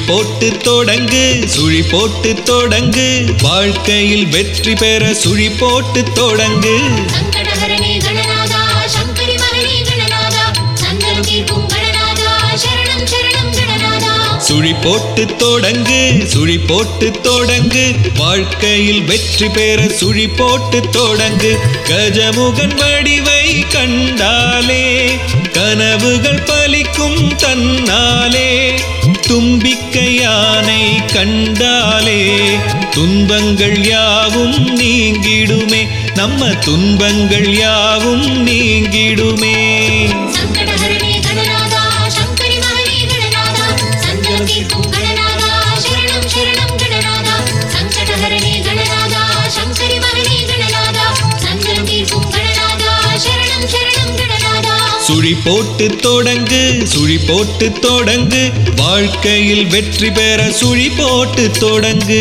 போட்டு தொடங்கு சுழி போட்டு தொடங்கு வாழ்க்கையில் வெற்றி பெற சுழி போட்டு தொடங்கு சங்கடஹரணே கணநாதா சங்கரி மகனே கணநாதா சங்கரம் தீர்க்கும் கணநாதா சரணம் சரணம் கணநாதா சுழி போட்டு தொடங்கு சுழி போட்டு தொடங்கு வாழ்க்கையில் வெற்றி பெற சுழி போட்டு தொடங்கு கஜமுகன் வடிவை கண்டாலே கனவுகள் பலிக்கும் தன்னாலே தும்பிக்கை யானை கண்டாலே துன்பங்கள் யாவும் நீங்கிடுமே நம்ம துன்பங்கள் யாவும் நீங்கிடுமே சங்கடஹரணே கணநாதா சங்கரி மகனே கணநாதா சங்கரம் தீர்க்கும் கணநாதா சரணம் சரணம் கணநாதா சங்கடஹரணே கணநாதா சங்கரி மகனே கணநாதா சங்கரம் தீர்க்கும் கணநாதா சரணம் சரணம் கணநாதா சுழி போட்டு தொடங்கு சுழி போட்டு தொடங்கு வாழ்க்கையில் வெற்றி பெற சுழி போட்டு தொடங்கு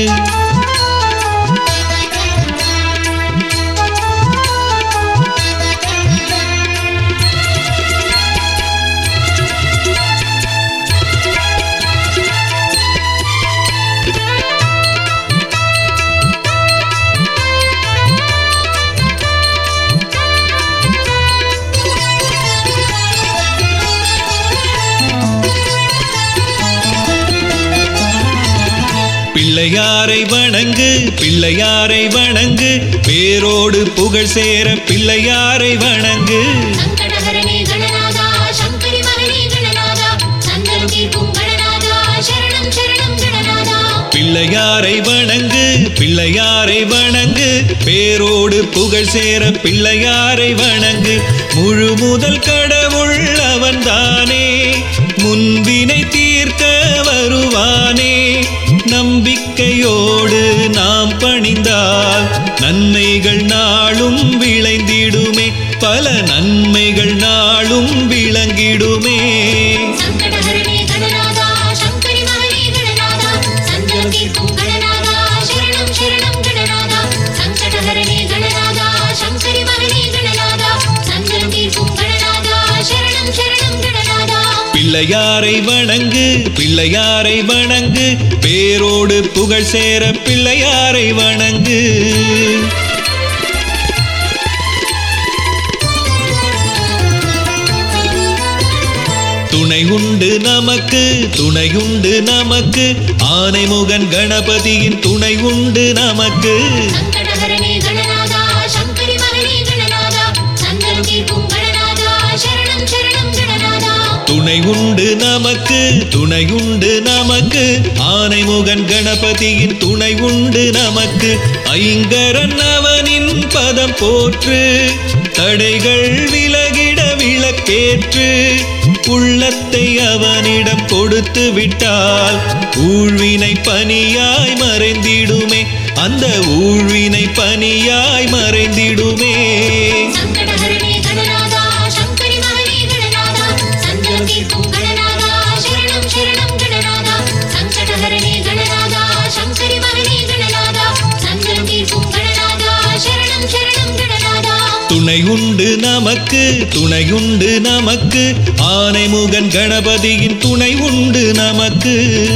பிள்ளையாரை வணங்கு பிள்ளையாரை வணங்கு பேரோடு புகழ் சேர பிள்ளையாரை வணங்கு சங்கடஹரணே கணநாதா சங்கரி மகனே கணநாதா சங்கரம் தீர்க்கும் கணநாதா சரணம் சரணம் கணநாதா பிள்ளையாரை வணங்கு பிள்ளையாரை வணங்கு பேரோடு புகழ் சேர பிள்ளையாரை வணங்கு முழு முதல் கடவுள் அவன்தானே முன்பினை தீர்க்க வருவானே நம்பிக்கையோடு நாம் பணிந்தால் நன்மைகள் நாளும் விளைந்திடுமே பல நன்மைகள் நாளும் விளங்கிடுமே சங்கடஹரணே கணநாதா சங்கரி மகனே கணநாதா சங்கரம் தீர்க்கும் கணநாதா சரணம் சரணம் கணநாதா சங்கடஹரணே கணநாதா சங்கரி மகனே கணநாதா சங்கரம் தீர்க்கும் கணநாதா சரணம் சரணம் கணநாதா பிள்ளையாரை வணங்கு பிள்ளையாரை வணங்கு பேரோடு புகழ் சேர பிள்ளையாரை வணங்கு துணை உண்டு நமக்கு துணை உண்டு நமக்கு ஆனைமுகன் கணபதியின் துணை உண்டு நமக்கு சங்கடஹரணே கணநாதா சங்கரி மகனே கணநாதா சங்கரம் தீர்க்கும் கணநாதா சரணம் சரணம் கணநாதா துணை உண்டு நமக்கு துணை உண்டு நமக்கு ஆனைமுகன் கணபதியின் துணை உண்டு நமக்கு ஐங்கரன் அவனின் பதம் போற்று தடைகள் விலகிட விளக்கேற்று உள்ளத்தை அவனிடம் கொடுத்து விட்டால் ஊழ்வினை பனியாய் மறைந்திடுமே அந்த ஊழ்வினை பனியாய் மறைந்திடுமே சங்கடஹரணே கணநாதா சங்கரி மகனே கணநாதா சங்கரம் தீர்க்கும் கணநாதா சரணம் சரணம் கணநாதா சங்கடஹரணே கணநாதா சங்கரி மகனே கணநாதா சங்கரம் தீர்க்கும் கணநாதா சரணம் சரணம் கணநாதா துணை உண்டு நமக்கு துணை உண்டு நமக்கு ஆனைமுகன் கணபதியின் துணை உண்டு நமக்கு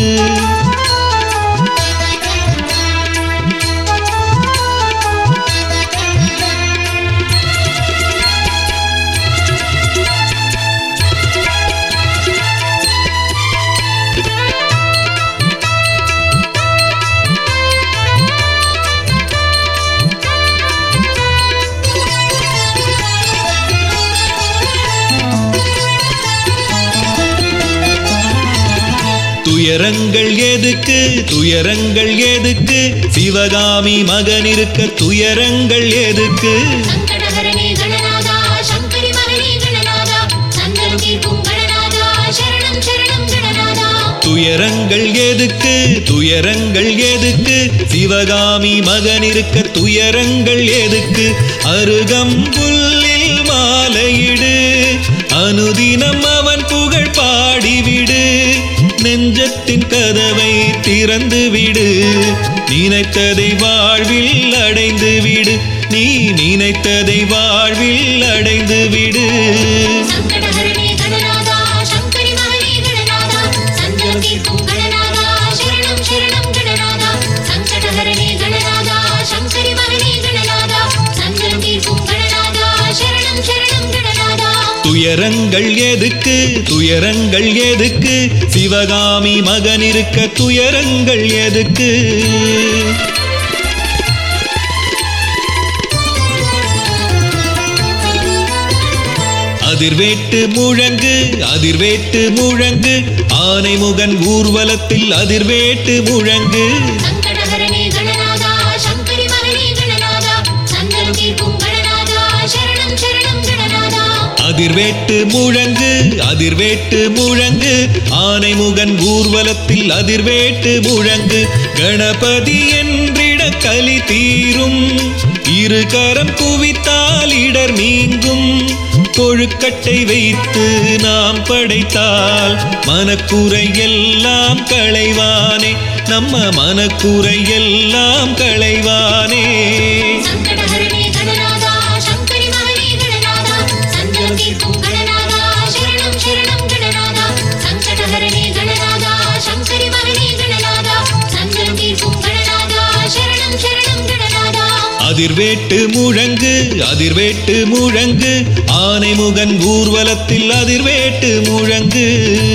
துயரங்கள் எதுக்கு துயரங்கள் எதுக்கு சிவகாமி மகன் இருக்க துயரங்கள் எதுக்கு சங்கடஹரணே கணநாதா சங்கரி மகனே கணநாதா சங்கரம் தீர்க்கும் கணநாதா சரணம் சரணம் கணநாதா துயரங்கள் எதுக்கு துயரங்கள் எதுக்கு சிவகாமி மகன் இருக்க துயரங்கள் எதுக்கு அருகம்புல்லில் மாலையிடு அனுதினம் அவன் புகழ் பாடிவிடு நெஞ்சத்தின் கதவை திறந்து விடு நினைத்ததை வாழ்வில் அடைந்து விடு நீ நினைத்ததை வாழ்வில் அடைந்து விடு சங்கடஹரணே கணநாதா சங்கரி மகனே கணநாதா சங்கரம் தீர்க்கும் கணநாதா துயரங்கள் எதுக்கு துயரங்கள் எதுக்கு சிவகாமி மகன் இருக்க துயரங்கள் எதுக்கு அதிர்வேட்டு முழங்கு அதிர்வேட்டு முழங்கு ஆனைமுகன் ஊர்வலத்தில் அதிர்வேட்டு முழங்கு சங்கடஹரணே கணநாதா சங்கரி மகனே கணநாதா சந்தனம் தீர்க்கும் கணநாதா சரணம் சரணம் கணநாதா அதிர்வேட்டு முழங்கு அதிர்வேட்டு முழங்கு ஆனைமுகன் ஊர்வலத்தில் அதிர்வேட்டு முழங்கு கணபதி என்றிட கலி தீரும் இரு கரம் குவித்தால் இடர் நீங்கும் கொழுக்கட்டை வைத்து நாம் படைத்தால் மனக்குறை எல்லாம் களைவானே நம்ம மனக்குறை எல்லாம் களைவானே சங்கடஹரணே கணநாதா சங்கரி மகனே கணநாதா சந்தனம் தீர்க்கும் கணநாதா சரணம் சரணம் கணநாதா சங்கடஹரணே கணநாதா சங்கரி மகனே கணநாதா சந்தனம் தீர்க்கும் கணநாதா சரணம் சரணம் கணநாதா அதிர்வேட்டு முழங்கு அதிர்வேட்டு முழங்கு ஆனைமுகன் ஊர்வலத்தில் அதிர்வேட்டு முழங்கு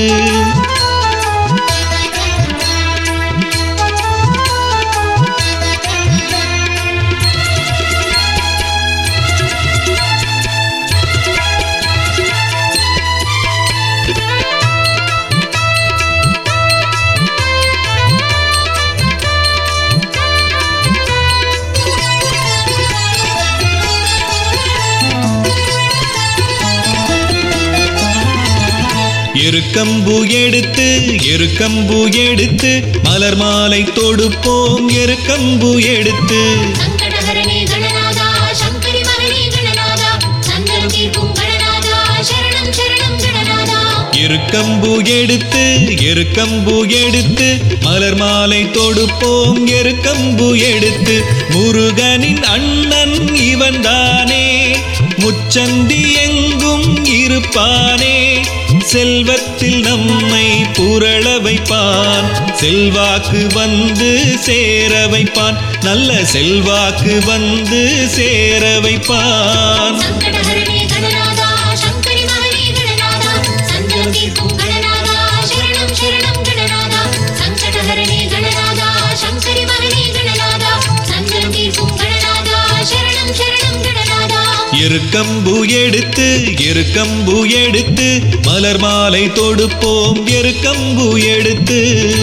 எருக்கம்பு எடுத்து எருக்கம்பு எடுத்து மலர் மாலை தொடுப்போம் எருக்கம்பு எடுத்து சங்கடஹரணே கணநாதா சங்கரி மகனே கணநாதா சந்தனம் தீர்க்கும் கணநாதா சரணம் சரணம் கணநாதா எருக்கம்பு எடுத்து எருக்கம்பு எடுத்து மலர் மாலை தொடுப்போம் எருக்கம்பு எடுத்து முருகனின் அண்ணன் இவன்தானே முச்சந்தி எங்கும் இருப்பானே செல்வத்தில் நம்மை புரள வைப்பான் செல்வாக்கு வந்து சேர வைப்பான் நல்ல செல்வாக்கு வந்து சேர வைப்பான் சங்கடஹரணே கணநாதா சங்கரி மகனே கணநாதா சந்தனம் தீர்க்கும் கணநாதா சரணம் சரணம் கணநாதா சங்கடஹரணே கணநாதா சங்கரி மகனே கணநாதா சந்தனம் தீர்க்கும் கணநாதா சரணம் சரணம் கணநாதா எருக்கம்பு எடுத்து எருக்கம்பு எடுத்து மலர் மாலை தொடுப்போம் எருக்கம்பு எடுத்து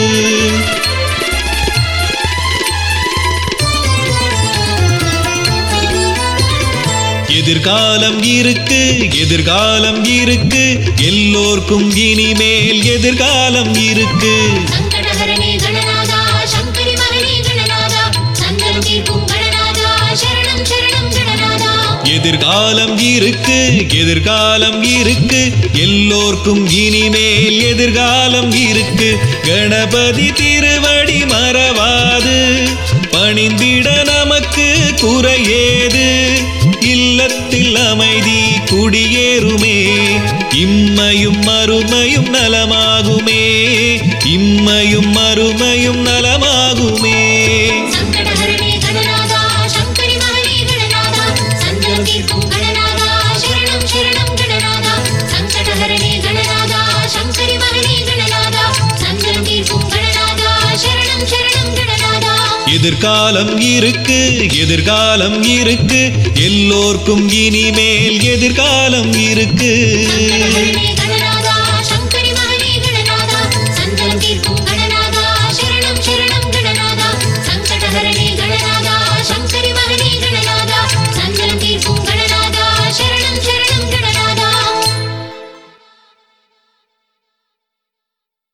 எதிர்காலம் இருக்கு எதிர்காலம் இருக்கு எல்லோர்க்கும் இனிமேல் எதிர்காலம் இருக்கு சங்கடஹரணே கணநாதா சங்கரி மகனே கணநாதா சந்தனம் தீர்க்கும் கணநாதா சரணம் சரணம் கணநாதா எதிர்காலம் இருக்கு எதிர்காலம் இருக்கு எல்லோர்க்கும் இனிமேல் எதிர்காலம் இருக்கு கணபதி திருவடி மறவாது பணிந்திட நமக்கு குறையேது இல்லத்தில் அமைதி குடியேறுமே இம்மையும் மறுமையும் நலமாகுமே இம்மையும் மறுமையும் நலமாகுமே சங்கடஹரணே கணநாதா சங்கரி மகனே கணநாதா சந்தனம் தீர்க்கும் கணநாதா சரணம் சரணம் கணநாதா சங்கடஹரணே கணநாதா சங்கரி மகனே கணநாதா சந்தனம் தீர்க்கும் கணநாதா சரணம் சரணம் கணநாதா எதிர்காலம் இருக்கு எதிர்காலம் இருக்கு எல்லோர்க்கும் இனிமேல் எதிர்காலம் இருக்கு சங்கடஹரணே கணநாதா